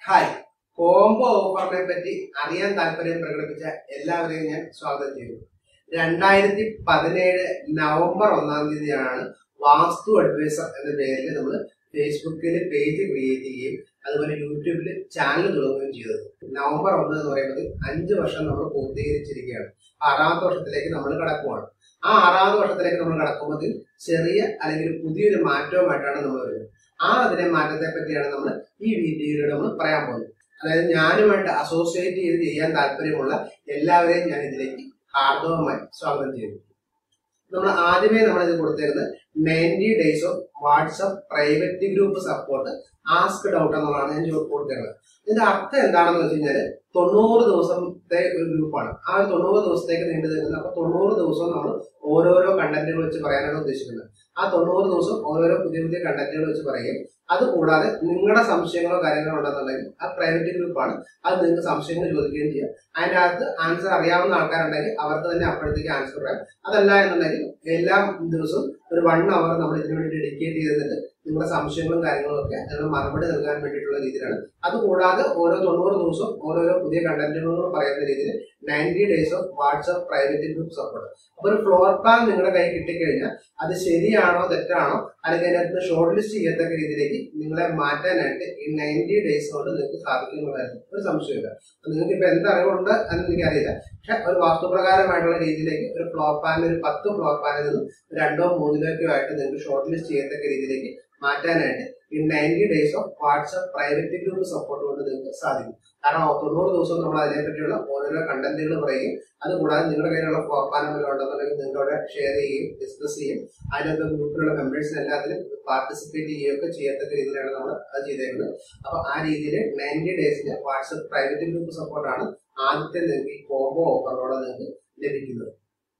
hi combo ഓഫറിനെ പറ്റി അറിയാൻ താല്പര്യം പ്രകടിപ്പിച്ച എല്ലാവരെയും ഞാൻ സ്വാഗതം ചെയ്യുന്നു രണ്ടായിരത്തി പതിനേഴ് നവംബർ ഒന്നാം തീയതിയാണ് വാസ്തു അഡ്വൈസർ എന്ന പേരിൽ നമ്മൾ ഫേസ്ബുക്കിൽ പേജ് ക്രിയേറ്റ് ചെയ്യുകയും അതുപോലെ യൂട്യൂബിൽ ചാനൽ തുടങ്ങുകയും ചെയ്തത് നവംബർ ഒന്ന് എന്ന് പറയുന്നത് അഞ്ച് വർഷം നമ്മൾ പൂർത്തീകരിച്ചിരിക്കുകയാണ് ആറാമത്തെ വർഷത്തിലേക്ക് നമ്മൾ കടക്കുവാണ് ആ ആറാമത്തെ വർഷത്തിലേക്ക് നമ്മൾ കടക്കുമ്പോൾ ചെറിയ അല്ലെങ്കിൽ പുതിയൊരു മാറ്റവുമായിട്ടാണ് നമ്മൾ വരുന്നത് ആ അതിനെ മാറ്റത്തെ പറ്റിയാണ് നമ്മൾ ഈ വീഡിയോയിലൂടെ നമ്മൾ പറയാൻ പോകുന്നത് അതായത് ഞാനുമായിട്ട് അസോസിയേറ്റ് ചെയ്ത് ചെയ്യാൻ താല്പര്യമുള്ള എല്ലാവരെയും ഞാൻ ഇതിലേക്ക് ഹാർദവമായി സ്വാഗതം ചെയ്യുന്നു നമ്മൾ ആദ്യമേ നമ്മൾ ഇത് കൊടുത്തിരുന്നത് ninety days of WhatsApp private group support ask doubt എന്നുള്ളതാണ് ഞാൻ കൊടുത്തിരുന്നത് ഇതിന്റെ അർത്ഥം എന്താണെന്ന് വെച്ച് കഴിഞ്ഞാൽ തൊണ്ണൂറ് ദിവസത്തെ ഒരു ഗ്രൂപ്പാണ് ആ ഒരു തൊണ്ണൂറ് ദിവസത്തേക്ക് നീണ്ടു നിൽക്കുന്നത് അപ്പൊ തൊണ്ണൂറ് ദിവസവും നമ്മൾ ഓരോരോ കണ്ടന്റുകൾ വെച്ച് പറയാനാണ് ഉദ്ദേശിക്കുന്നത് ആ തൊണ്ണൂറ് ദിവസം ഓരോരോ പുതിയ പുതിയ കണ്ടന്റുകൾ വെച്ച് പറയുകയും അതുകൂടാതെ നിങ്ങളുടെ സംശയങ്ങളോ കാര്യങ്ങളോ ഉണ്ടെന്നുണ്ടെങ്കിൽ ആ പ്രൈവറ്റ് ഗ്രൂപ്പാണ് അത് നിങ്ങൾക്ക് സംശയങ്ങൾ ചോദിക്കുകയും ചെയ്യാം അതിൻ്റെ അകത്ത് ആൻസർ അറിയാവുന്ന ആൾക്കാരുണ്ടെങ്കിൽ അവർക്ക് തന്നെ അപ്പോഴത്തേക്ക് ആൻസർ പറയാം അതല്ല എന്നുണ്ടെങ്കിൽ എല്ലാ ദിവസവും ഒരു വൺ അവർ നമ്മൾ ഇതിനു വേണ്ടി ഡെഡിക്കേറ്റ് ചെയ്തിട്ട് നിങ്ങളുടെ സംശയങ്ങളും കാര്യങ്ങളും ഒക്കെ അതിന് മറുപടി നൽകാൻ വേണ്ടിയിട്ടുള്ള രീതിയിലാണ് അതുകൂടാതെ ഓരോ തൊണ്ണൂറ് ദിവസവും ഓരോരോ പുതിയ കണ്ടന്റുകൾ പറയുന്ന രീതിയിൽ ninety days of WhatsApp private group support അപ്പൊ ഒരു ഫ്ലോർ പ്ലാൻ നിങ്ങളുടെ കയ്യിൽ കിട്ടിക്കഴിഞ്ഞാൽ അത് ശരിയാണോ തെറ്റാണോ അല്ലെങ്കിൽ അതിനകത്ത് ഷോർട്ട് ലിസ്റ്റ് ചെയ്യത്തക്ക രീതിയിലേക്ക് നിങ്ങളെ മാറ്റാനായിട്ട് ഈ നയൻറ്റി ഡേയ്സ് കൊണ്ട് നിങ്ങൾക്ക് സാധിക്കുന്നതായിരുന്നു ഒരു സംശയമില്ല അപ്പൊ നിങ്ങൾക്ക് ഇപ്പൊ എന്ത് അറിവുണ്ട് എന്ന് എനിക്കറിയില്ല പക്ഷെ ഒരു വാസ്തുപ്രകാരമായിട്ടുള്ള രീതിയിലേക്ക് ഒരു ഫ്ലോർ പ്ലാൻ ഒരു പത്ത് ഫ്ലോർ പ്ലാനിൽ നിന്നും രണ്ടോ മൂന്നിലേക്കോ ആയിട്ട് നിങ്ങൾക്ക് ഷോർട്ട് ലിസ്റ്റ് ചെയ്യത്തക്ക രീതിയിലേക്ക് മാറ്റാനായിട്ട് ഈ ninety days of WhatsApp private group support കൊണ്ട് നിങ്ങൾക്ക് സാധിക്കും കാരണം തൊണ്ണൂറ് ദിവസം നമ്മൾ അതിനെപ്പറ്റിയുള്ള ഓരോരോ കണ്ടന്റുകൾ പറയുകയും അതുകൂടാതെ നിങ്ങളുടെ കയ്യിലുള്ള ഫോർപ്പാനങ്ങൾ ഉണ്ടെന്നുണ്ടെങ്കിൽ നിങ്ങളുടെ ഷെയർ ചെയ്യുകയും ഡിസ്കസ് ചെയ്യും അതിനകത്ത് ഗ്രൂപ്പിലുള്ള മെമ്പേഴ്സിന് എല്ലാത്തിലും പാർട്ടിസിപ്പേറ്റ് ചെയ്യുകയൊക്കെ ചെയ്യത്തക്ക രീതിയിലാണ് നമ്മൾ അത് ചെയ്തേക്കുന്നത് അപ്പൊ ആ രീതിയിൽ നയൻറ്റി ഡേയ്സിന്റെ വാട്സ്ആപ്പ് പ്രൈവറ്റ് ഗ്രൂപ്പ് സപ്പോർട്ടാണ് ആദ്യത്തെ നിങ്ങൾക്ക് ഈ കോംബോ ഓഫറിലൂടെ നിങ്ങൾക്ക് ലഭിക്കുന്നത്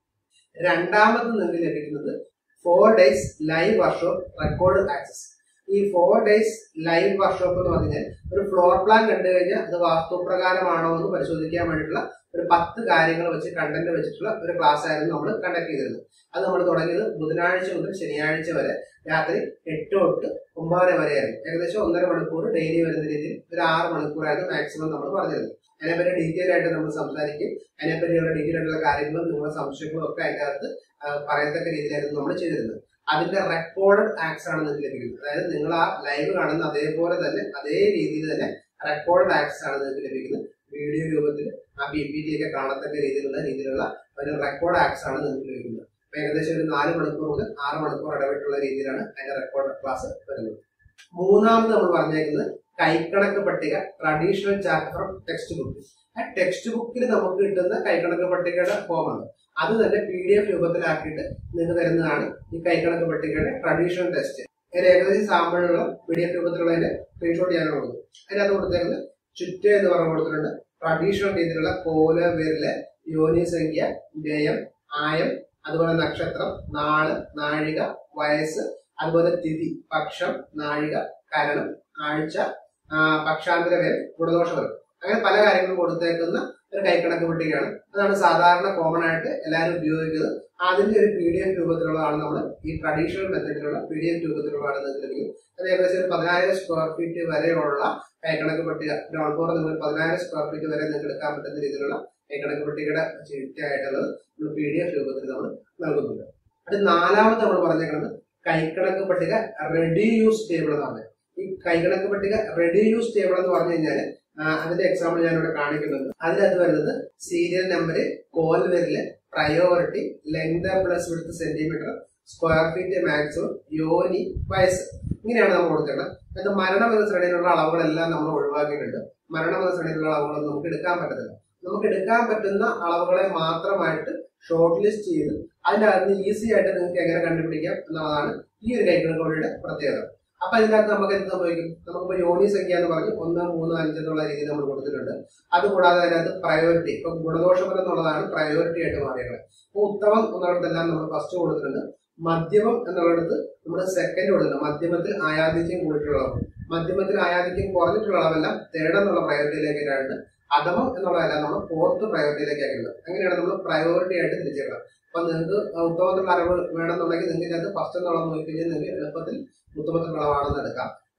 രണ്ടാമത് നിങ്ങൾക്ക് ലഭിക്കുന്നത് four days live workshop record access ഈ ഫോർ ഡേയ്സ് ലൈവ് വർക്ക്ഷോപ്പ് എന്ന് പറഞ്ഞാൽ ഒരു ഫ്ലോർ പ്ലാൻ കണ്ടു കഴിഞ്ഞാൽ അത് വാസ്തുപ്രകാരമാണോ എന്ന് പരിശോധിക്കാൻ വേണ്ടിയിട്ടുള്ള ഒരു പത്ത് കാര്യങ്ങൾ വെച്ച് കണ്ടന്റ് വെച്ചിട്ടുള്ള ഒരു ക്ലാസ് ആയിരുന്നു നമ്മൾ കണ്ടക്ട് ചെയ്തിരുന്നത് അത് നമ്മൾ തുടങ്ങിയത് ബുധനാഴ്ച മുതൽ ശനിയാഴ്ച വരെ രാത്രി എട്ട് തൊട്ട് ഒമ്പതര വരെയായിരുന്നു ഏകദേശം ഒന്നര മണിക്കൂർ ഡെയിലി വരുന്ന രീതിയിൽ ഒരു ആറ് മണിക്കൂറായിരുന്നു മാക്സിമം നമ്മൾ പറഞ്ഞിരുന്നത് അതിനെപ്പറ്റി ഡീറ്റെയിൽ ആയിട്ട് നമ്മൾ സംസാരിക്കും അതിനെപ്പറ്റിയുള്ള ഡീറ്റെയിൽ ആയിട്ടുള്ള കാര്യങ്ങളും നിങ്ങളുടെ സംശയങ്ങളും ഒക്കെ അതിൻ്റെ അകത്ത് പറയത്തക്ക രീതിയിലായിരുന്നു നമ്മൾ ചെയ്തിരുന്നത് അതിന്റെ റെക്കോർഡഡ് ആക്സ് ആണ് നിങ്ങൾക്ക് ലഭിക്കുന്നത് അതായത് നിങ്ങൾ ആ ലൈവ് കാണുന്ന അതേപോലെ തന്നെ അതേ രീതിയിൽ തന്നെ റെക്കോർഡഡ് ആക്സ് ആണ് നിങ്ങൾക്ക് ലഭിക്കുന്നത് വീഡിയോ രൂപത്തിൽ ആ പി പി ടി ഒക്കെ കാണത്തക്ക രീതിയിലുള്ള രീതിയിലുള്ള ഒരു റെക്കോർഡ് ആക്സ് ആണ് നിങ്ങൾക്ക് ലഭിക്കുന്നത് അപ്പൊ ഏകദേശം ഒരു നാല് മണിക്കൂർ മുതൽ ആറ് മണിക്കൂർ ഇടവിട്ടുള്ള രീതിയിലാണ് അതിന്റെ റെക്കോർഡ് ക്ലാസ് വരുന്നത് മൂന്നാമത് നമ്മൾ പറഞ്ഞേക്കുന്നത് കൈക്കണക്ക് പട്ടിക traditional chart from textbook ആ ടെക്സ്റ്റ് ബുക്കിൽ നമുക്ക് കിട്ടുന്ന കൈക്കണക്ക് പട്ടികയുടെ ഫോമാണ് അത് തന്നെ പി ഡി എഫ് രൂപത്തിലാക്കിയിട്ട് നിങ്ങൾക്ക് തരുന്നതാണ് ഈ കൈക്കണക്ക് പട്ടികയുടെ ട്രഡീഷണൽ ടെസ്റ്റ് അതിന് ഏകദേശം സാമ്പിളുള്ള പി ഡി എഫ് രൂപത്തിലുള്ളതിന്റെ സ്ക്രീൻഷോട്ട് ചെയ്യാനാണ് കൊടുക്കുന്നത് അതിനകത്ത് കൊടുത്തേക്കുന്നത് ചുറ്റ എന്ന് പറഞ്ഞു കൊടുത്തിട്ടുണ്ട് ട്രഡീഷണൽ രീതിയിലുള്ള കോല് വിരല് യോനി സംഖ്യ വ്യയം ആയം അതുപോലെ നക്ഷത്രം നാള് നാഴിക വയസ്സ് അതുപോലെ തിഥി പക്ഷം നാഴിക കരണം ആഴ്ച പക്ഷാന്തര പേര് ഗുണദോഷപരം അങ്ങനെ പല കാര്യങ്ങളും കൊടുത്തേക്കുന്ന ഒരു കൈക്കണക്ക് പട്ടികയാണ് അതാണ് സാധാരണ കോമൺ ആയിട്ട് എല്ലാവരും ഉപയോഗിക്കുന്നത് അതിന്റെ ഒരു പി ഡി എഫ് രൂപത്തിലുള്ളതാണ് നമ്മൾ ഈ ട്രഡീഷണൽ മെത്തഡിലുള്ള പി ഡി എഫ് രൂപത്തിലുള്ളതാണ് നിങ്ങൾക്ക് ലഭിക്കും അത് ഏകദേശം ഒരു പതിനായിരം സ്ക്വയർ ഫീറ്റ് വരെയുള്ള കൈക്കണക്ക് പട്ടിക ഗ്രൗണ്ട് ഫ്ലോർ നിങ്ങൾ പതിനായിരം സ്ക്വയർ ഫീറ്റ് വരെ നിങ്ങൾക്ക് എടുക്കാൻ പറ്റുന്ന രീതിയിലുള്ള കൈക്കണക്ക് പട്ടികയുടെ ചിട്ടയായിട്ടുള്ളത് നമ്മൾ പി ഡി എഫ് രൂപത്തിൽ നമ്മൾ നൽകുന്നുണ്ട് അത് നാലാമത് നമ്മൾ പറഞ്ഞേക്കുന്നത് കൈക്കണക്ക് പട്ടിക റെഡി യൂസ് ടേബിൾ എന്നാണ് ഈ കൈക്കണക്ക് പട്ടിക റെഡി യൂസ് ടേബിൾ എന്ന് പറഞ്ഞു കഴിഞ്ഞാൽ അതിന്റെ എക്സാമ്പിൾ ഞാൻ ഇവിടെ കാണിക്കുന്നുണ്ട് അതിനകത്ത് വരുന്നത് സീരിയൽ നമ്പർ കോൽ വരില് പ്രയോറിറ്റി ലെങ്ത് പ്ലസ് വിടുത്ത് സെന്റിമീറ്റർ സ്ക്വയർ ഫീറ്റ് മാക്സിമം യോനി വയസ്സ് ഇങ്ങനെയാണ് നമ്മൾ കൊടുത്തേണ്ടത് അത് മരണം എന്ന ശ്രേണിയിലുള്ള അളവുകളെല്ലാം നമ്മൾ ഒഴിവാക്കിയിട്ടുണ്ട് മരണം എന്ന ശ്രേണിയിലുള്ള അളവുകളൊന്നും നമുക്ക് എടുക്കാൻ പറ്റത്തില്ല നമുക്ക് എടുക്കാൻ പറ്റുന്ന അളവുകളെ മാത്രമായിട്ട് ഷോർട്ട് ലിസ്റ്റ് ചെയ്ത് അതിൻ്റെ അകത്ത് ഈസി ആയിട്ട് നിങ്ങൾക്ക് എങ്ങനെ കണ്ടുപിടിക്കാം എന്നുള്ളതാണ് ഈ ഒരു കൈക്കണക്കോടിയുടെ പ്രത്യേകത അപ്പൊ ഇതിനകത്ത് നമുക്ക് എന്ത് സംഭവിക്കും നമുക്കിപ്പോ യോനി സംഖ്യ എന്ന് പറഞ്ഞ് ഒന്ന് മൂന്ന് അഞ്ച് എന്നുള്ള രീതിയിൽ നമ്മൾ കൊടുത്തിട്ടുണ്ട് അതുകൂടാതെ അതിനകത്ത് പ്രയോറിറ്റി ഇപ്പൊ ഗുണദോഷഫലം എന്നുള്ളതാണ് പ്രയോറിറ്റി ആയിട്ട് മാറിയത് അപ്പൊ ഉത്തമം എന്നുള്ളിടത്തെല്ലാം നമ്മൾ ഫസ്റ്റ് കൊടുത്തിട്ടുണ്ട് മധ്യമം എന്നുള്ളിടത്ത് നമ്മൾ സെക്കൻഡ് കൊടുത്തിട്ടുണ്ട് മധ്യമത്തിൽ ആയാദിത്യം കൂടിയിട്ടുള്ള അളവ് മധ്യമത്തിൽ ആയാദിത്യം കുറഞ്ഞിട്ടുള്ള അളവെല്ലാം തേർഡ് എന്നുള്ള പ്രയോറിറ്റിയിലേക്കാണ് അധമം എന്നുള്ളതെല്ലാം നമ്മൾ ഫോർത്ത് പ്രയോറിറ്റിയിലേക്ക് ആക്കുന്നത് അങ്ങനെയാണ് നമ്മൾ പ്രയോറിറ്റി ആയിട്ട് തിരിച്ചേക്കണം അപ്പൊ നിങ്ങൾക്ക് ഉത്തമത്തിലുള്ള അറിവ് വേണമെന്നുണ്ടെങ്കിൽ നിങ്ങൾക്ക് ഇതിനകത്ത് ഫസ്റ്റ് എന്നുള്ള നോക്കിക്കഴിഞ്ഞാൽ നിങ്ങൾക്ക് എളുപ്പത്തിൽ ഉത്തമത്തിലുള്ള അളവാണെന്ന് എടുക്കാം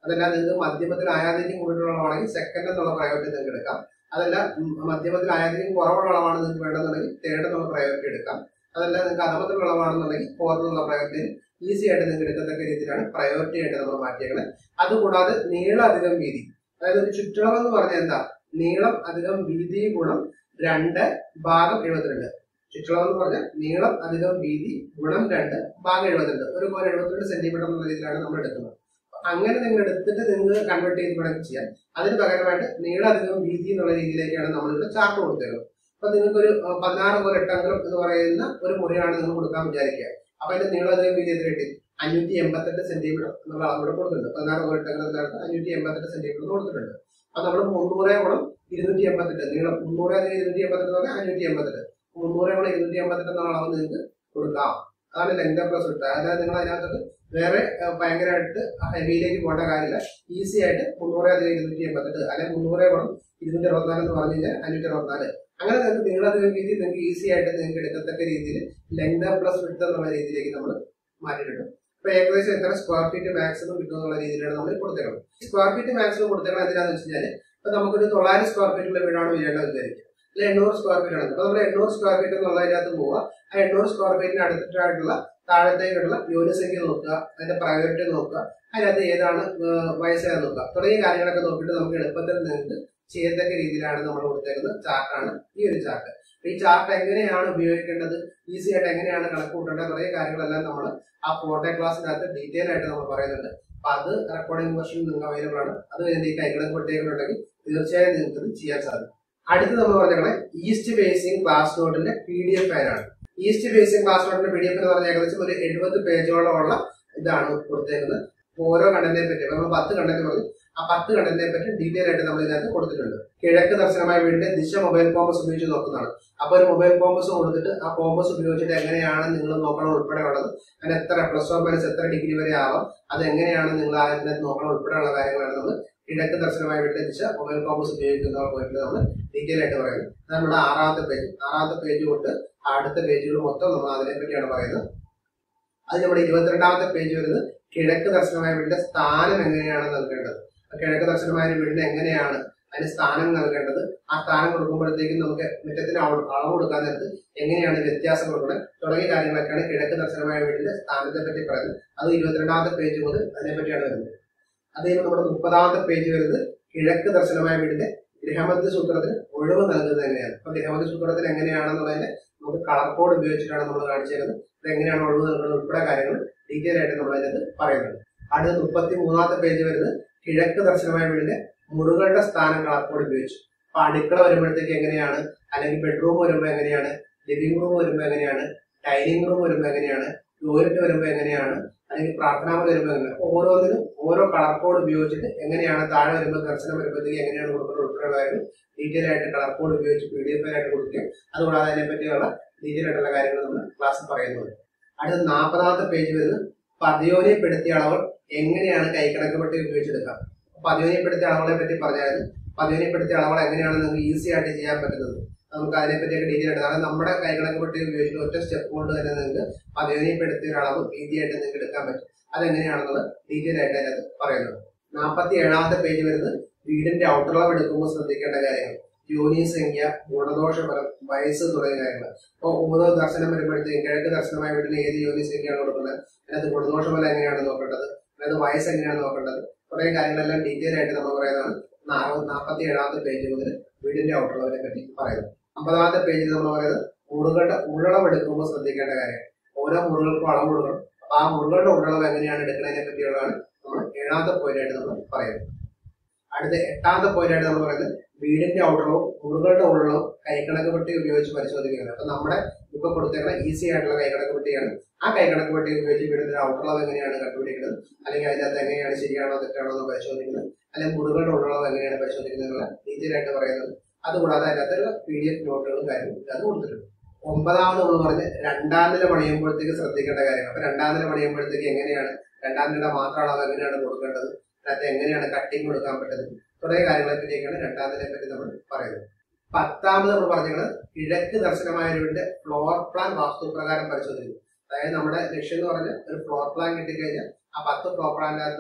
അതല്ല നിങ്ങൾക്ക് മധ്യമത്തിൽ ആയാതിരിക്കും കൂടുതലുള്ള അളവാണെങ്കിൽ സെക്കൻഡ് എന്നുള്ള പ്രയോറിറ്റി നിങ്ങൾക്ക് എടുക്കാം അതല്ല ഉം, മധ്യമത്തിൽ ആയാതിരിക്കും കുറവുള്ള അളവാണ് നിങ്ങൾക്ക് വേണമെന്നുണ്ടെങ്കിൽ തേർഡ് എന്നുള്ള പ്രയോറിറ്റി എടുക്കാം അതല്ല നിങ്ങൾക്ക് അധമത്തിലുള്ള അളവാണെന്നുണ്ടെങ്കിൽ ഫോർത്ത് എന്നുള്ള പ്രയോറിറ്റി ഈസി ആയിട്ട് നിങ്ങൾക്ക് എടുക്കത്തക്ക രീതിയിലാണ് പ്രയോറിറ്റി ആയിട്ട് നമ്മൾ മാറ്റിയേക്കുന്നത് അതുകൂടാതെ നീളം അധികം വീതി അതായത് ഒരു ചുറ്റളവ് എന്ന് പറഞ്ഞാൽ എന്താ നീളം അധികം വീതി ഗുണം രണ്ട് ഭാഗം എഴുപത്തിരണ്ട് ചുറ്റളവ് എന്ന് പറഞ്ഞാൽ നീളം അധികം വീതി ഗുണം രണ്ട് ഭാഗം എഴുപത്തിരണ്ട് ഒരു പോലെ എഴുപത്തിരണ്ട് സെന്റിമീറ്റർ എന്നുള്ള രീതിയിലാണ് നമ്മൾ എടുക്കുന്നത് അങ്ങനെ നിങ്ങൾ എടുത്തിട്ട് നിങ്ങൾ കൺവേർട്ട് ചെയ്ത് വേണമെങ്കിൽ ചെയ്യാം അതിന് പകരമായിട്ട് നീളം അധികം വീതി എന്നുള്ള രീതിയിലേക്കാണ് നമ്മളിവിടെ ചാർട്ട് കൊടുത്തേക്കുന്നത് അപ്പൊ നിങ്ങൾക്ക് ഒരു പതിനാറ് പോലെ എട്ടംഗം എന്ന് പറയുന്ന ഒരു മുറിയാണ് നിങ്ങൾ കൊടുക്കാൻ വിചാരിക്കുക അപ്പൊ അതിന്റെ നീളം അധികം വീതി എത്ര കിട്ടി അഞ്ഞൂറ്റി എൺപത്തെട്ട് സെന്റിമീറ്റർ എന്നുള്ള അളവിടെ കൊടുത്തിട്ടുണ്ട് പതിനാറ് പോലെ എട്ടംഗത്തിനകത്ത് അഞ്ഞൂറ്റി എൺപത്തെട്ട് സെന്റിമീറ്റർ കൊടുത്തിട്ടുണ്ട് അപ്പൊ നമ്മൾ മുന്നൂറ് ഗുണം ഇരുന്നൂറ്റി എൺപത്തെട്ട് നീളം മുന്നൂറ് അധികം ഇരുന്നൂറ്റി എൺപത്തെട്ട് എന്ന് പറഞ്ഞാൽ അഞ്ഞൂറ്റി എൺപത്തെട്ട് മുന്നൂറ് ഗുണം ഇരുന്നൂറ്റി എൺപത്തെട്ട് എന്നുള്ള അളവ് നിങ്ങൾക്ക് കൊടുക്കാം അതാണ് ലെങ്ത് പ്ലസ് വിട്ട് അതായത് നിങ്ങൾ അതിനകത്ത് വേറെ ഏഹ്, ഭയങ്കരമായിട്ട് ഹെവിയിലേക്ക് പോകേണ്ട കാര്യമില്ല ഈസി ആയിട്ട് മുന്നൂറ് അധികം ഇരുന്നൂറ്റി എൺപത്തെട്ട് അല്ലെങ്കിൽ മുന്നൂറ് ഗുണം ഇരുന്നൂറ്റി അറുപത്തിനാല് എന്ന് പറഞ്ഞു കഴിഞ്ഞാൽ അഞ്ഞൂറ്റി അറുപത്തിനാല് അങ്ങനെ നിങ്ങൾക്ക് നീളധികം രീതി നിങ്ങൾക്ക് ഈസി ആയിട്ട് നിങ്ങൾക്ക് എടുക്കത്തക്ക രീതിയിൽ ലെങ്ത് പ്ലസ് വിട്ട് എന്നുള്ള രീതിയിലേക്ക് നമ്മൾ മാറ്റിയിട്ടുണ്ട് ഇപ്പൊ ഏകദേശം എത്ര സ്ക്വയർ ഫീറ്റ് മാക്സിമം കിട്ടും എന്നുള്ള രീതിയിലാണ് നമ്മൾ കൊടുത്തേക്കുന്നത് സ്ക്വയർ ഫീറ്റ് മാക്സിമം കൊടുത്തേക്കുന്നത് എന്തിനാന്ന് വെച്ച് കഴിഞ്ഞാൽ ഇപ്പൊ നമുക്കൊരു തൊള്ളായിരം സ്ക്വയർ ഫീറ്റുള്ള വീടാണ് വീഴേണ്ടത് വിചാരിക്കുക അല്ലെ എണ്ണൂറ് സ്ക്വയർ ഫീറ്റ് ആണ് അപ്പൊ നമ്മൾ എണ്ണൂറ് സ്ക്വയർ ഫീറ്റ് എന്നുള്ളതിനകത്ത് പോവുക ആ എണ്ണൂറ് സ്ക്വയർ ഫീറ്റിന് അടുത്തിട്ടായിട്ടുള്ള താഴത്തേക്കുള്ള യൂണിസംഖ്യ നോക്കുക അതിന്റെ പ്രയോറിറ്റി നോക്കുക അതിനകത്ത് ഏതാണ് വയസ്സേത് നോക്കുക തുടങ്ങിയ കാര്യങ്ങളൊക്കെ നോക്കിയിട്ട് നമുക്ക് എളുപ്പത്തിൽ നിങ്ങൾക്ക് ചെയ്യത്തക്ക രീതിയിലാണ് നമ്മൾ കൊടുത്തേക്കുന്ന ചാർട്ടാണ് ഈ ഒരു ചാർട്ട് ഈ ചാർട്ട് എങ്ങനെയാണ് ഉപയോഗിക്കേണ്ടത് ഈസി ആയിട്ട് എങ്ങനെയാണ് കണക്ക് കൂട്ടേണ്ടത് തുടങ്ങിയ കാര്യങ്ങളെല്ലാം നമ്മൾ ആ ഫോട്ടോ ക്ലാസ്സിനകത്ത് ഡീറ്റെയിൽ ആയിട്ട് നമ്മൾ പറയുന്നുണ്ട് അപ്പൊ അത് റെക്കോർഡിംഗ് വെർഷൻ നിങ്ങൾക്ക് അവൈലബിൾ ആണ് അത് കഴിഞ്ഞ് ഈ കൈകളും കൊട്ടേകളുണ്ടെങ്കിൽ തീർച്ചയായും നിങ്ങൾക്ക് ഇത് ചെയ്യാൻ സാധിക്കും അടുത്ത് നമ്മൾ പറഞ്ഞാൽ ഈസ്റ്റ് ബേസിംഗ് ക്ലാസ് നോട്ടിന്റെ പി ഡി എഫ് ഫയലാണ് ഈസ്റ്റ് ബേസിംഗ് ക്ലാസ് നോട്ടിന്റെ പി ഡി എഫ് എന്ന് പറഞ്ഞാൽ ഏകദേശം ഒരു എഴുപത് പേജോളമുള്ള ഇതാണ് കൊടുത്തേക്കുന്നത് അപ്പൊ ഓരോ കണ്ടന്റിനെ പറ്റി നമ്മൾ പത്ത് കണ്ടന്റ് പറഞ്ഞു ആ പത്ത് കണ്ടന്റിനെ പറ്റി ഡീറ്റെയിൽ ആയിട്ട് നമ്മൾ ഇതിനകത്ത് കൊടുത്തിട്ടുണ്ട് കിഴക്ക് ദർശനമായ വീടിന്റെ ദിശ മൊബൈൽ കോമ്പസ് ഉപയോഗിച്ച് നോക്കുന്നതാണ് അപ്പൊ ഒരു മൊബൈൽ കോമ്പസ് കൊടുത്തിട്ട് ആ കോമ്പസ് ഉപയോഗിച്ചിട്ട് എങ്ങനെയാണ് നിങ്ങൾ നോക്കണം ഉൾപ്പെടെ ഉള്ളത് അതിന് എത്ര പ്ലസ് ഓർ മൈനസ് എത്ര ഡിഗ്രി വരെ ആവാം അത് എങ്ങനെയാണ് നിങ്ങൾ അതിനകത്ത് നോക്കണം ഉൾപ്പെടെയുള്ള കാര്യങ്ങളാണ് നമ്മൾ കിഴക്ക് ദർശനമായ വീടിന്റെ ദിശ മൊബൈൽ കോമ്പസ് ഉപയോഗിക്കുന്ന പോയിട്ട് നമ്മൾ ഡീറ്റെയിൽ ആയിട്ട് പറയുന്നത് അത് നമ്മുടെ ആറാമത്തെ പേജ് ആറാമത്തെ പേജ് തൊട്ട് അടുത്ത പേജുകൾ മൊത്തം നമ്മൾ അതിനെ പറ്റിയാണ് പറയുന്നത് അത് നമ്മുടെ ഇരുപത്തിരണ്ടാമത്തെ പേജ് വരുന്നത് കിഴക്ക് ദർശനമായ വീടിന്റെ സ്ഥാനം എങ്ങനെയാണ് നൽകേണ്ടത് ആ കിഴക്ക് ദർശനമായ വീടിന് എങ്ങനെയാണ് അതിന് സ്ഥാനം നൽകേണ്ടത് ആ സ്ഥാനം കൊടുക്കുമ്പോഴത്തേക്കും നമുക്ക് മുറ്റത്തിന് അളവ് അളവ് കൊടുക്കാൻ നേരത്ത് എങ്ങനെയാണ് വ്യത്യാസം കൊടുക്കുന്നത് തുടങ്ങിയ കാര്യങ്ങളൊക്കെയാണ് കിഴക്ക് ദർശനമായ വീടിന്റെ സ്ഥാനത്തെ പറ്റി പറയുന്നത് അത് ഇരുപത്തിരണ്ടാമത്തെ പേജ് മുതൽ അതിനെ പറ്റിയാണ് വരുന്നത് അത് കഴിയുമ്പോൾ നമ്മുടെ മുപ്പതാമത്തെ പേജ് വരുന്നത് കിഴക്ക് ദർശനമായ വീടിന്റെ ഗൃഹമധ്യ സൂത്രത്തിന് ഒഴിവ് നൽകുന്നത് എങ്ങനെയാണ് അപ്പൊ ഗൃഹമധ്യ സൂത്രത്തിന് എങ്ങനെയാണെന്നുള്ളതിന്റെ നമുക്ക് കളർ കോഡ് ഉപയോഗിച്ചിട്ടാണ് നമ്മൾ കാണിച്ചേക്കുന്നത് അത് എങ്ങനെയാണ് ഒഴിവ് നൽകുന്നത് ഉൾപ്പെടെ കാര്യങ്ങൾ ഡീറ്റെയിൽ ആയിട്ട് നമ്മൾ അതിനകത്ത് പറയുന്നുണ്ട് അടുത്ത മുപ്പത്തി മൂന്നാമത്തെ പേജ് വരുന്നത് കിഴക്ക് ദർശനമായ വീടിന്റെ മുറികളുടെ സ്ഥാനം കളർ കോഡ് ഉപയോഗിച്ചു അപ്പൊ അടുക്കള വരുമ്പോഴത്തേക്ക് എങ്ങനെയാണ് അല്ലെങ്കിൽ ബെഡ്റൂം വരുമ്പോൾ എങ്ങനെയാണ് ലിവിംഗ് റൂം വരുമ്പോൾ എങ്ങനെയാണ് ഡൈനിങ് റൂം വരുമ്പോൾ എങ്ങനെയാണ് ടോയ്ലറ്റ് വരുമ്പോൾ എങ്ങനെയാണ് അല്ലെങ്കിൽ പ്രാർത്ഥനാ മുറി വരുമ്പോൾ എങ്ങനെയാണ് ഓരോന്നിനും ഓരോ കളർ കോഡ് ഉപയോഗിച്ചിട്ട് എങ്ങനെയാണ് താഴെ വരുമ്പോൾ ദർശനം വരുമ്പോഴത്തേക്ക് എങ്ങനെയാണ് കൊടുക്കുന്നത് ഉൾപ്പെടെയുള്ള കാര്യങ്ങൾ ഡീറ്റെയിൽ ആയിട്ട് കളർ കോഡ് ഉപയോഗിച്ച് പി ഡി എഫ് ആയിട്ട് കൊടുക്കുകയും അതുകൂടാതെ അതിനെ പറ്റിയുള്ള ഡീറ്റെയിൽ ആയിട്ടുള്ള കാര്യങ്ങൾ നമ്മൾ ക്ലാസ്സിൽ പറയുന്നുണ്ട് അടുത്ത നാൽപ്പതാമത്തെ പേജ് വരുന്നത് പതിയോനിപ്പെടുത്തിയ അളവ് എങ്ങനെയാണ് കൈക്കണക്ക് പട്ടി ഉപയോഗിച്ചെടുക്കാം പതിയോനിപ്പെടുത്തിയ അളവുകളെ പറ്റി പറഞ്ഞായിരുന്നു പതിയോനിപ്പെടുത്തിയ അളവുകൾ എങ്ങനെയാണ് നിങ്ങൾക്ക് ഈസി ആയിട്ട് ചെയ്യാൻ പറ്റുന്നത് നമുക്ക് അതിനെ പറ്റിയൊക്കെ ഡീറ്റെയിൽ ആയിട്ട് അതായത് നമ്മുടെ കൈക്കണക്ക് പട്ടി ഉപയോഗിച്ചിട്ട് ഒറ്റ സ്റ്റെപ്പ് കൊണ്ട് തന്നെ നിങ്ങൾക്ക് പതിയോനിപ്പെടുത്തിയ ഒരു അളവ് ഈസി ആയിട്ട് നിങ്ങൾക്ക് എടുക്കാൻ പറ്റും അതെങ്ങനെയാണെന്നുള്ളത് ഡീറ്റെയിൽ ആയിട്ട് അതിനകത്ത് പറയുന്നത് നാൽപ്പത്തി ഏഴാമത്തെ പേജ് വരുന്നത് വീടിന്റെ ഔട്ടർളവ് എടുക്കുമ്പോൾ ശ്രദ്ധിക്കേണ്ട കാര്യങ്ങൾ യോനി സംഖ്യ ഗുണദോഷഫലം വയസ്സ് തുടങ്ങിയ കാര്യങ്ങൾ അപ്പോൾ ഓരോ ദർശനം വരുമ്പോഴത്തേക്കും കിഴക്ക് ദർശനമായ വീട്ടിൽ ഏത് യോനി സംഖ്യയാണ് കൊടുക്കുന്നത് അതിനകത്ത് ഗുണദോഷഫലം എങ്ങനെയാണ് നോക്കേണ്ടത് അതിനകത്ത് വയസ്സ് എങ്ങനെയാണ് നോക്കേണ്ടത് തുടങ്ങിയ കാര്യങ്ങളെല്ലാം ഡീറ്റെയിൽ ആയിട്ട് നമ്മൾ പറയുന്നതാണ് നാൽപ്പത്തി ഏഴാമത്തെ പേജ് മുതൽ വീടിന്റെ ഔട്ടളവിനെ പറ്റി പറയുന്നത് അമ്പതാമത്തെ പേജിൽ നമ്മൾ പറയുന്നത് മുറുകളുടെ ഉള്ളളവ് എടുക്കുമ്പോൾ ശ്രദ്ധിക്കേണ്ട കാര്യം ഓരോ മുറുകൾക്കും അളവ് കൊടുക്കണം അപ്പൊ ആ മുറുകളുടെ ഉള്ളളവ് എങ്ങനെയാണ് എടുക്കുന്നതിനെ പറ്റിയുള്ളതാണ് നമ്മൾ ഏഴാമത്തെ പോയിന്റ് ആയിട്ട് നമ്മൾ പറയുന്നത് അടുത്ത എട്ടാമത്തെ പോയിന്റ് ആയിട്ട് നമ്മൾ പറയുന്നത് വീടിന്റെ ഔട്ടളവും മുറുകളുടെ ഉള്ളളവും കൈക്കണക്ക് പെട്ടി ഉപയോഗിച്ച് പരിശോധിക്കുകയാണ് അപ്പൊ നമ്മുടെ ഇപ്പൊ കൊടുത്തേക്കുന്ന ഈസി ആയിട്ടുള്ള കൈക്കണക്ക് പെട്ടിയാണ് ആ കൈക്കണക്ക് പെട്ടി ഉപയോഗിച്ച് വീടിന്റെ ഔട്ടളവ് എങ്ങനെയാണ് കണ്ടുപിടിക്കുന്നത് അല്ലെങ്കിൽ അതിനകത്ത് എങ്ങനെയാണ് ശരിയാണോ തെറ്റാണോ എന്ന് പരിശോധിക്കുന്നത് അല്ലെങ്കിൽ മുറുകളുടെ ഉള്ളളവ് എങ്ങനെയാണ് പരിശോധിക്കുന്നത് ഡീറ്റെയിൽ ആയിട്ട് പറയുന്നത് അതുകൂടാതെ അതിനകത്തുള്ള പി ഡി എഫ് നോട്ടുകളും കാര്യങ്ങളും അത് കൊടുത്തിട്ടുണ്ട് ഒമ്പതാമത് നമ്മൾ പറഞ്ഞ് രണ്ടാം നില പണിയുമ്പോഴത്തേക്ക് ശ്രദ്ധിക്കേണ്ട കാര്യങ്ങൾ അപ്പൊ രണ്ടാം നില പണിയുമ്പോഴത്തേക്ക് എങ്ങനെയാണ് രണ്ടാം നില മാത്രം അളവ് എങ്ങനെയാണ് കൊടുക്കേണ്ടത് അതിനകത്ത് എങ്ങനെയാണ് കട്ടിങ് കൊടുക്കാൻ പറ്റുന്നത് തുടങ്ങിയ കാര്യങ്ങളെ പറ്റിയൊക്കെയാണ് രണ്ടാം നിലയെ പറ്റി നമ്മൾ പറയുന്നത് പത്താമത് നമ്മൾ പറഞ്ഞത് കിഴക്ക് ദർശനമായവരുടെ ഫ്ലോർ പ്ലാൻ വാസ്തുപ്രകാരം പരിശോധിക്കുന്നു അതായത് നമ്മുടെ ലക്ഷ്യം എന്ന് പറഞ്ഞാൽ ഒരു ഫ്ലോർ പ്ലാൻ കിട്ടിക്കഴിഞ്ഞാൽ ആ പത്ത് ഫ്ലോർ പ്ലാനിനകത്ത്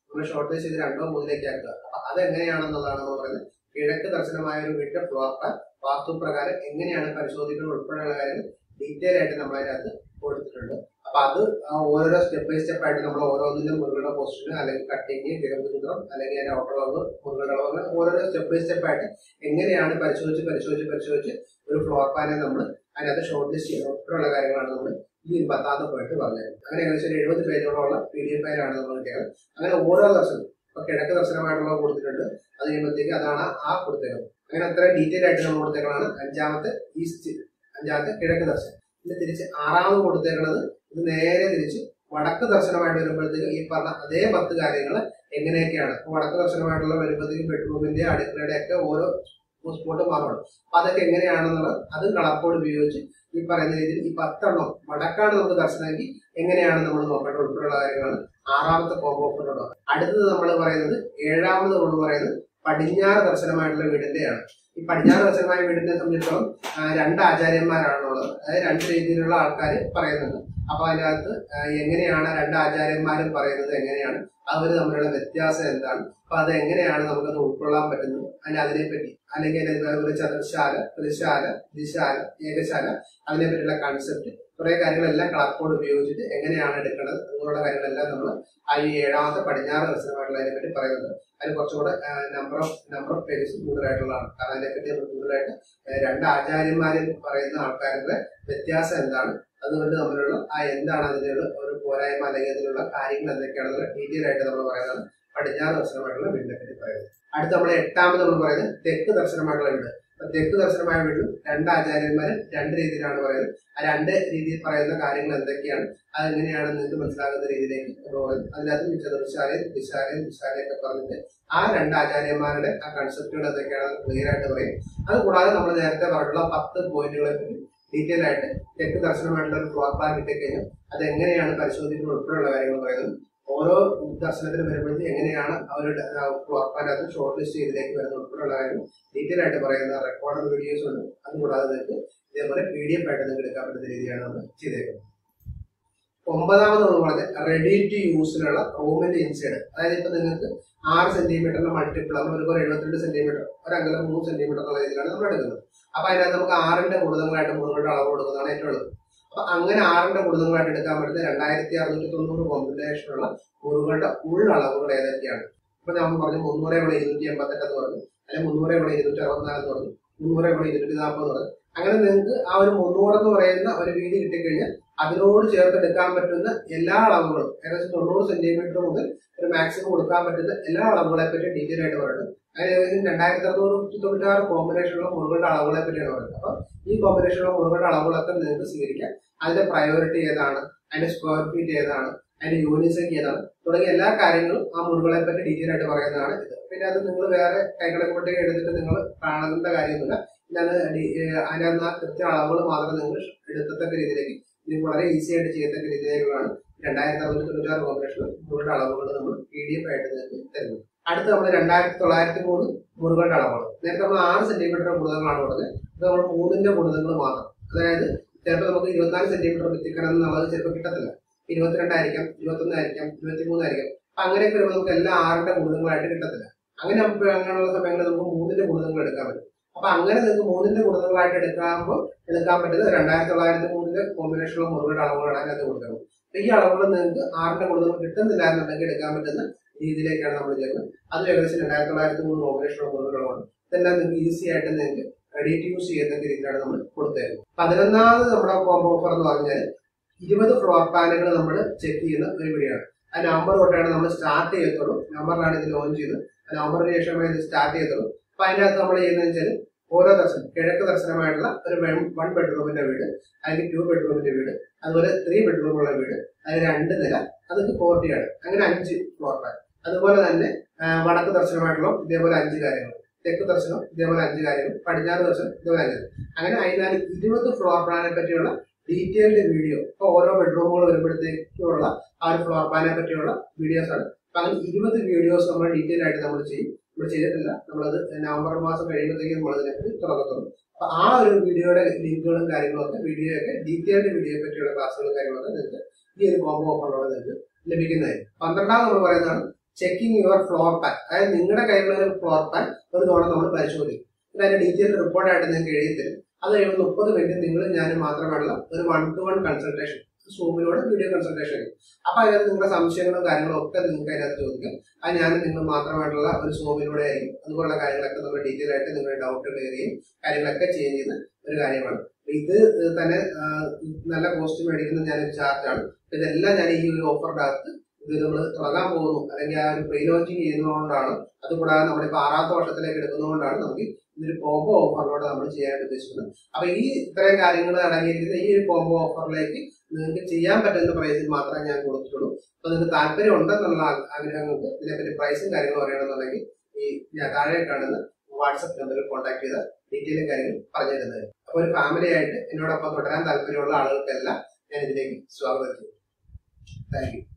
നമ്മൾ ഷോർട്ട് ചെയ്ത് രണ്ടോ മൂന്നിലേക്ക് ആക്കുക അപ്പൊ അതെങ്ങനെയാണെന്നുള്ളതാണ് നമ്മൾ പറയുന്നത് കിഴക്ക് ദർശനമായ ഒരു വീട്ടിലെ ഫ്ലോർ പ്ലാൻ വാസ്തുപ്രകാരം എങ്ങനെയാണ് പരിശോധിക്കുന്നത് ഉൾപ്പെടെയുള്ള കാര്യങ്ങൾ ഡീറ്റെയിൽ ആയിട്ട് നമ്മൾ അതിനകത്ത് കൊടുത്തിട്ടുണ്ട് അപ്പൊ അത് ആ ഓരോരോ സ്റ്റെപ്പ് ബൈ സ്റ്റെപ്പ് ആയിട്ട് നമ്മൾ ഓരോന്നിനും മുറുകളുടെ പൊസിഷൻ അല്ലെങ്കിൽ കട്ടിങ് ഗർഭചിത്രം അല്ലെങ്കിൽ അതിന്റെ ഔട്ടർ അളവ് മുറുകളുടെ അളവ് അങ്ങനെ ഓരോരോ സ്റ്റെപ്പ് ബൈ സ്റ്റെപ്പ് ആയിട്ട് എങ്ങനെയാണ് പരിശോധിച്ച് പരിശോധിച്ച് പരിശോധിച്ച് ഒരു ഫ്ലോർ പ്ലാനെ നമ്മൾ അതിനകത്ത് ഷോർട്ട് ലിസ്റ്റ് ചെയ്യുന്നത് ഉൾപ്പെടെയുള്ള കാര്യങ്ങളാണ് നമ്മൾ ഈ പത്താമത്തെ പോയിട്ട് പറഞ്ഞത് അങ്ങനെ ഏകദേശം ഒരു എഴുപത് പേജോളമുള്ള പി ഡി എഫ് ഫയലാണ് നമ്മൾ കിട്ടിയത് അങ്ങനെ ഓരോ ദർശനം ഇപ്പൊ കിഴക്ക് ദർശനമായിട്ടുള്ള കൊടുത്തിട്ടുണ്ട് അത് കഴിയുമ്പോഴത്തേക്ക് അതാണ് ആ കൊടുത്തേക്കുന്നത് അങ്ങനെ അത്ര ഡീറ്റെയിൽ ആയിട്ട് നമ്മൾ കൊടുത്തേക്കുന്നതാണ് അഞ്ചാമത്തെ ഈസ്റ്റ് അഞ്ചാമത്തെ കിഴക്ക് ദർശനം പിന്നെ തിരിച്ച് ആറാമത് കൊടുത്തേക്കുന്നത് ഇത് നേരെ തിരിച്ച് വടക്ക് ദർശനമായിട്ട് വരുമ്പോഴത്തേക്ക് ഈ പറഞ്ഞ അതേ പത്ത് കാര്യങ്ങൾ എങ്ങനെയൊക്കെയാണ് അപ്പൊ വടക്ക് ദർശനമായിട്ടുള്ള വരുമ്പോഴത്തേക്കും ബെഡ്റൂമിന്റെ അടുക്കളയുടെ ഒക്കെ ഓരോ സ്പോട്ട് മാറണം അപ്പൊ അതൊക്കെ എങ്ങനെയാണെന്നുള്ളത് അത് കളർകോഡ് ഉപയോഗിച്ച് ഈ പറയുന്ന രീതിയിൽ ഈ പത്തെണ്ണം വടക്കാണ് നമുക്ക് ദർശനമെങ്കിൽ എങ്ങനെയാണ് നമ്മൾ നോക്കേണ്ടത് ഉൾപ്പെടെയുള്ള കാര്യങ്ങളാണ് ആറാമത്തെ കോമ്പോ ഓഫറിനോട് അടുത്തത് നമ്മൾ പറയുന്നത് ഏഴാമത് നമ്മൾ പറയുന്നത് പടിഞ്ഞാറ് ദർശനമായിട്ടുള്ള വീടിന്റെയാണ് ഈ പടിഞ്ഞാറ് ദർശനമായ വീടിനെ സംബന്ധിച്ചിടത്തോളം ആ, രണ്ട് ആചാര്യന്മാരാണുള്ളത് അതായത് രണ്ട് രീതിയിലുള്ള ആൾക്കാർ പറയുന്നുണ്ട് അപ്പൊ അതിനകത്ത് ആ, എങ്ങനെയാണ് രണ്ട് ആചാര്യന്മാരും പറയുന്നത് എങ്ങനെയാണ് അവർ തമ്മിലുള്ള വ്യത്യാസം എന്താണ് അപ്പൊ അത് എങ്ങനെയാണ് നമുക്കത് ഉൾക്കൊള്ളാൻ പറ്റുന്നത് അതിന് അതിനെപ്പറ്റി അല്ലെങ്കിൽ അതിനെ ഒരു ചതുർശാല ത്രിശാല ദിശാല ഏകശാല അതിനെപ്പറ്റിയുള്ള കൺസെപ്റ്റ് കുറെ കാര്യങ്ങളെല്ലാം കളർ കോഡ് ഉപയോഗിച്ചിട്ട് എങ്ങനെയാണ് എടുക്കേണ്ടത് അങ്ങനെയുള്ള കാര്യങ്ങളെല്ലാം നമ്മൾ ആ ഈ ഏഴാമത്തെ പടിഞ്ഞാറ് ദർശനമായിട്ടുള്ളതിനെ പറ്റി പറയുന്നുണ്ട് അതിന് കുറച്ചുകൂടെ number of number of pages കൂടുതലായിട്ടുള്ളതാണ് കാരണം അതിനെപ്പറ്റി നമ്മൾ കൂടുതലായിട്ട് ആ, രണ്ട് ആചാര്യന്മാരിൽ പറയുന്ന ആൾക്കാരുടെ വ്യത്യാസം എന്താണ് അതുകൊണ്ട് തമ്മിലുള്ള ആ എന്താണ് അതിനുള്ള ഒരു പോരായ്മ അല്ലെങ്കിൽ അതിലുള്ള കാര്യങ്ങൾ എന്തൊക്കെയാണെന്നുള്ള ഡീറ്റെയിൽ ആയിട്ട് നമ്മൾ പറയുന്നത് പടിഞ്ഞാറ് ദർശനമായിട്ടുള്ള വീടിനെ പറ്റി പറയുന്നത് അടുത്ത നമ്മൾ എട്ടാമത് നമ്മൾ പറയുന്നത് തെക്ക് ദർശനമായിട്ടുള്ള വീട് അപ്പൊ തെക്ക് ദർശനമായ വീട്ടിൽ രണ്ട് ആചാര്യന്മാർ രണ്ട് രീതിയിലാണ് പറയുന്നത് ആ രണ്ട് രീതിയിൽ പറയുന്ന കാര്യങ്ങൾ എന്തൊക്കെയാണ് അതെങ്ങനെയാണെന്ന് നിങ്ങൾക്ക് മനസ്സിലാകുന്ന രീതിയിലേക്ക് നമ്മൾ പറയുന്നത് അതിനകത്ത് ചതുർശാലയും ദിശാലയും ദിശാലയും ഒക്കെ പറഞ്ഞിട്ട് ആ രണ്ട് ആചാര്യന്മാരുടെ ആ കൺസെപ്റ്റുകൾ എന്തൊക്കെയാണെന്ന് ക്ലിയർ ആയിട്ട് പറയും അതുകൂടാതെ നമ്മൾ നേരത്തെ പറഞ്ഞിട്ടുള്ള പത്ത് പോയിന്റുകളെ പറ്റി ഡീറ്റെയിൽ ആയിട്ട് തെക്ക് ദർശനമായിട്ടുള്ള ഒരു ഫ്ലോർ പ്ലാൻ കിട്ടിക്കഴിഞ്ഞാൽ അത് എങ്ങനെയാണ് പരിശോധിക്കുന്നത് ഉൾപ്പെടെയുള്ള കാര്യങ്ങൾ പറയുന്നത് ഓരോ ദർശനത്തിന് വരുമ്പോഴത്തേക്ക് എങ്ങനെയാണ് അവരുടെ ഫ്ലോർ പ്ലാൻ അത് ഷോർട്ട് ലിസ്റ്റ് ചെയ്തിലേക്ക് വരുന്നത് ഉൾപ്പെടെയുള്ള കാര്യങ്ങൾ ഡീറ്റെയിൽ ആയിട്ട് പറയുന്ന റെക്കോർഡ് വീഡിയോസ് ഉണ്ട് അതുകൂടാതെ നിങ്ങൾക്ക് ഇതേപോലെ പി ഡി എഫ് ആയിട്ട് നിങ്ങൾക്ക് എടുക്കാൻ പറ്റുന്ന രീതിയാണ് നമ്മൾ ചെയ്തേക്കുന്നത് ഒമ്പതാമത് നമ്മൾ പറഞ്ഞത് റെഡി ടു യൂസിനുള്ള റൂമിന്റെ ഇൻസൈഡ് അതായത് ഇപ്പൊ നിങ്ങൾക്ക് ആറ് സെന്റിമീറ്ററിന്റെ മൾട്ടിപ്പിൾ നമ്മൾ ഒരു എഴുപത്തിരണ്ട് സെന്റിമീറ്റർ ഒരു അകലം മൂന്ന് സെന്റിമീറ്റർ എന്നുള്ള രീതിയിലാണ് നമ്മൾ എടുക്കുന്നത് അപ്പൊ അതിനകത്ത് നമുക്ക് ആറിന്റെ കൂടുതലായിട്ട് മുറുകളുടെ അളവ് കൊടുക്കുന്നതാണ് ഏറ്റവും എളുപ്പം അപ്പൊ അങ്ങനെ ആറിന്റെ കൂടുതലായിട്ട് എടുക്കാൻ പറ്റുന്ന രണ്ടായിരത്തി അറുന്നൂറ്റി തൊണ്ണൂറ് കോമ്പിനേഷനുള്ള മുറുകളുടെ ഉള്ളളവുകൾ ഏതൊക്കെയാണ് ഇപ്പൊ നമ്മൾ പറഞ്ഞു മുന്നൂറ് ഇവിടെ ഇരുന്നൂറ്റി എൺപത്തെട്ട് എന്ന് പറഞ്ഞു അല്ലെങ്കിൽ മുന്നൂറ് ഇവിടെ ഇരുന്നൂറ്റി അറുപത്തിനാല് എന്ന് പറഞ്ഞു മുന്നൂറ് ഇവിടെ ഇരുന്നൂറ്റി നാൽപ്പത് എന്ന് പറഞ്ഞു അങ്ങനെ നിങ്ങൾക്ക് ആ ഒരു മുന്നൂറ് എന്ന് പറയുന്ന ഒരു വീതി കിട്ടിക്കഴിഞ്ഞാൽ അതിനോട് ചേർത്ത് എടുക്കാൻ പറ്റുന്ന എല്ലാ അളവുകളും ഏകദേശം തൊണ്ണൂറ് സെന്റിമീറ്റർ മുതൽ ഒരു മാക്സിമം കൊടുക്കാൻ പറ്റുന്ന എല്ലാ അളവുകളെ പറ്റി ഡീറ്റെയിൽ ആയിട്ട് പറയുന്നത് അതായത് ഏകദേശം രണ്ടായിരത്തി അറുന്നൂറ്റി തൊണ്ണൂറ്റാറ് കോമ്പിനേഷനുള്ള മുറുകളുടെ അളവുകളെ പറ്റിയാണ് പറയുന്നത് അപ്പൊ ഈ കോമ്പിനേഷനുള്ള മുറുകളുടെ അളവുകളൊക്കെ നിങ്ങൾക്ക് സ്വീകരിക്കാം അതിന്റെ പ്രയോറിറ്റി ഏതാണ് അതിന്റെ സ്ക്വയർ ഫീറ്റ് ഏതാണ് അതിന്റെ യൂണിസംഖ്യ ഏതാണ് തുടങ്ങിയ എല്ലാ കാര്യങ്ങളും ആ മുറികളെ പറ്റി ഡീറ്റെയിൽ ആയിട്ട് പറയുന്നതാണ് ഇത് പിന്നെ അത് നിങ്ങൾ വേറെ കൈകളെ കൊണ്ട് എടുത്തിട്ട് നിങ്ങൾ കാണേണ്ട കാര്യമൊന്നുമില്ല ഞാൻ അതിനകത്ത് ആ കൃത്യ അളവുകൾ മാത്രം നിങ്ങൾ എടുക്കത്തക്ക രീതിയിലേക്ക് ഇത് വളരെ ഈസി ആയിട്ട് ചെയ്യത്തക്ക രീതിയിലേക്കാണ് രണ്ടായിരത്തി അറുന്നൂറ്റി തൊണ്ണൂറ്റാറ് കോമ്പിനേഷൻ മുറുകളുടെ അളവുകൾ നമ്മൾ പി ഡി എഫ് ആയിട്ട് നിങ്ങൾക്ക് തരുന്നത് അടുത്ത നമ്മൾ രണ്ടായിരത്തി തൊള്ളായിരത്തി മൂന്ന് മുറുകളുടെ അളവുകൾ നേരത്തെ നമ്മൾ ആറ് സെന്റിമീറ്റർ കൂടുതലാണ് പറഞ്ഞത് ഇത് നമ്മൾ മൂന്നിന്റെ കൂടുതൽ മാത്രം അതായത് ചിലപ്പോൾ നമുക്ക് ഇരുപത്തിനാല് സെന്റിമീറ്റർ എത്തിക്കണം എന്നുള്ളത് ചിലപ്പോൾ കിട്ടത്തില്ല ഇരുപത്തിരണ്ടായിരിക്കാം ഇരുപത്തൊന്നായിരിക്കാം ഇരുപത്തിമൂന്നായിരിക്കാം അപ്പൊ അങ്ങനെയൊക്കെ വരുമ്പോൾ നമുക്ക് എല്ലാ ആറിന്റെ ഗുണിതങ്ങളായിട്ട് കിട്ടത്തില്ല അങ്ങനെ നമുക്ക് അങ്ങനെയുള്ള സമയങ്ങളിൽ നമുക്ക് മൂന്നിന്റെ ഗുണിതങ്ങൾ എടുക്കാൻ പറ്റും അപ്പൊ അങ്ങനെ നിങ്ങൾക്ക് മൂന്നിന്റെ ഗുണിതങ്ങളായിട്ട് എടുക്കുമ്പോൾ എടുക്കാൻ പറ്റുന്നത് രണ്ടായിരത്തി തൊള്ളായിരത്തി മൂന്നിന്റെ കോമ്പിനേഷനുള്ള മുറികളുടെ അളവുകളാണ് അതിനകത്ത് കൊടുക്കുന്നത് അപ്പൊ ഈ അളവുകൾ നിങ്ങൾക്ക് ആറിന്റെ ഗുണിതങ്ങൾ കിട്ടുന്നില്ല എന്നുണ്ടെങ്കിൽ എടുക്കാൻ പറ്റുന്ന രീതിയിലേക്കാണ് നമ്മൾ ചെയ്യുന്നത് അത് ഏകദേശം രണ്ടായിരത്തി തൊള്ളായിരത്തി മൂന്ന് കോമ്പിനേഷനുള്ള മുറികളാണ് ഇതെല്ലാം നിങ്ങൾക്ക് ഈസി ആയിട്ട് നിങ്ങൾക്ക് റെഡി ടു യൂസ് ചെയ്യുന്ന രീതിയിലാണ് നമ്മൾ കൊടുത്തത് പതിനൊന്നാമത് നമ്മുടെ കോംബോ ഓഫർ എന്ന് പറഞ്ഞാൽ ഇരുപത് ഫ്ലോർ പ്ലാനുകൾ നമ്മൾ ചെക്ക് ചെയ്യുന്ന ഒരു വീഡിയോയാണ് ആ നമ്പർ തൊട്ടാണ് നമ്മൾ സ്റ്റാർട്ട് ചെയ്യത്തുള്ളൂ നമ്പറിലാണ് ഇത് ലോഞ്ച് ചെയ്തത് ആ നമ്പറിന് ശേഷമേ ഇത് സ്റ്റാർട്ട് ചെയ്യത്തുള്ളൂ അപ്പൊ അതിനകത്ത് നമ്മൾ ചെയ്യുന്നത് വെച്ചാൽ ഓരോ ദർശനം കിഴക്ക് ദർശനമായിട്ടുള്ള ഒരു വൺ ബെഡ്റൂമിന്റെ വീട് അല്ലെങ്കിൽ ടു ബെഡ്റൂമിന്റെ വീട് അതുപോലെ ത്രീ ബെഡ്റൂമുള്ള വീട് അത് രണ്ട് നില അതൊക്കെ കോർട്ടിയാണ് അങ്ങനെ അഞ്ച് ഫ്ലോർ പ്ലാൻ അതുപോലെ തന്നെ ആ, വടക്ക് ദർശനമായിട്ടുള്ള ഇതേപോലെ അഞ്ച് കാര്യങ്ങൾ തെക്ക് ദർശനം ഇതേപോലെ അഞ്ച് കാര്യങ്ങൾ പടിഞ്ഞാറ് ദർശനം ഇതേപോലെ അഞ്ച് അങ്ങനെ അതിനാൽ ഇരുപത് ഫ്ലോർ പ്ലാനെ പറ്റിയുള്ള ഡീറ്റെയിൽഡ് വീഡിയോ ഇപ്പൊ ഓരോ ബെഡ്റൂമുകൾ വരുമ്പോഴത്തേക്കുള്ള ആ ഒരു ഫ്ലോർ പ്ലാനെ പറ്റിയുള്ള വീഡിയോസ് ആണ് അപ്പൊ അങ്ങനെ ഇരുപത് വീഡിയോസ് നമ്മൾ ഡീറ്റെയിൽ ആയിട്ട് നമ്മൾ ചെയ്യും നമ്മൾ ചെയ്തിട്ടില്ല നമ്മളത് നവംബർ മാസം കഴിയുമ്പോഴത്തേക്കും നമ്മൾ അതിനെപ്പറ്റി തുറക്കത്തുള്ളൂ അപ്പൊ ആ ഒരു വീഡിയോയുടെ ലിങ്കുകളും കാര്യങ്ങളും ഒക്കെ വീഡിയോ ഒക്കെ ഡീറ്റെയിൽഡ് വീഡിയോയെ പറ്റിയുള്ള ക്ലാസ്സുകളും കാര്യങ്ങളൊക്കെ നിങ്ങൾക്ക് ഈ ഒരു കോംബോ ഓഫറിലൂടെ നിങ്ങൾക്ക് ലഭിക്കുന്നതായിരിക്കും പന്ത്രണ്ടാം നമ്മൾ പറയുന്നതാണ് ചെക്കിംഗ് യുവർ ഫ്ലോർ പാൻ അതായത് നിങ്ങളുടെ കയ്യിലുള്ള ഒരു ഫ്ലോർ പാൻ ഒരു തവണ നമ്മൾ പരിശോധിക്കും ഇത് അതിന്റെ ഡീറ്റെയിൽ റിപ്പോർട്ടായിട്ട് നിങ്ങൾക്ക് എഴുതി തരും അത് കഴിയുമ്പോൾ മുപ്പത് മിനിറ്റ് നിങ്ങൾ ഞാനും മാത്രമുള്ള ഒരു വൺ ടു വൺ കൺസൾട്ടേഷൻ സൂമിലൂടെ വീഡിയോ കൺസൾട്ടേഷൻ ചെയ്യും അപ്പൊ അതിനകത്ത് നിങ്ങളുടെ സംശയങ്ങളും കാര്യങ്ങളും ഒക്കെ നിങ്ങൾക്ക് അതിനകത്ത് ചോദിക്കാം അത് ഞാനും നിങ്ങൾ മാത്രമായിട്ടുള്ള ഒരു സൂമിലൂടെ ആയിരിക്കും അതുപോലുള്ള കാര്യങ്ങളൊക്കെ നമ്മൾ ഡീറ്റെയിൽ ആയിട്ട് നിങ്ങളുടെ ഡൗട്ട് ക്ലിയർ ചെയ്യും കാര്യങ്ങളൊക്കെ ചെയ്യുന്ന ചെയ്യുന്ന ഒരു കാര്യമാണ് അപ്പൊ ഇത് തന്നെ ആ, നല്ല കോസ്റ്റ് മേടിക്കുന്ന ഞാനൊരു ചാർജാണ് ഇതെല്ലാം ഞാൻ ഈ ഒരു ഓഫറിന്റെ അകത്ത് ഇത് നമ്മൾ തുടങ്ങാൻ പോകുന്നു അല്ലെങ്കിൽ ആ ഒരു പ്രീ ലോഞ്ചിങ് ചെയ്യുന്നതുകൊണ്ടാണ് അതുകൂടാതെ നമ്മളിപ്പോൾ ആറാമത്തെ വർഷത്തിലേക്ക് എടുക്കുന്നതുകൊണ്ടാണ് നമുക്ക് ഇതൊരു കോംബോ ഓഫറിലൂടെ നമ്മൾ ചെയ്യാനായിട്ട് ഉദ്ദേശിക്കുന്നത് അപ്പൊ ഈ ഇത്രയും കാര്യങ്ങൾ അടങ്ങിയിരിക്കുന്ന ഈ ഒരു കോംബോ ഓഫറിലേക്ക് നിങ്ങൾക്ക് ചെയ്യാൻ പറ്റുന്ന പ്രൈസിൽ മാത്രമേ ഞാൻ കൊടുത്തിട്ടുള്ളൂ അപ്പൊ നിങ്ങൾക്ക് താല്പര്യം ഉണ്ടെന്നുള്ള ആ- ആഗ്രഹങ്ങൾക്ക് ഇതിനെപ്പറ്റി പ്രൈസും കാര്യങ്ങളും അറിയണമെന്നുണ്ടെങ്കിൽ ഈ ഞാൻ താഴെ കാണുന്ന വാട്സപ്പ് നമ്പറിൽ കോൺടാക്ട് ചെയ്താൽ ഡീറ്റെയിലും കാര്യങ്ങൾ പറഞ്ഞു തരുന്നത് അപ്പൊ ഒരു ഫാമിലി ആയിട്ട് എന്നോടൊപ്പം തുടരാൻ താല്പര്യമുള്ള ആളുകൾക്കെല്ലാം ഞാൻ ഇതിലേക്ക് സ്വാഗതം ചെയ്യും താങ്ക് യു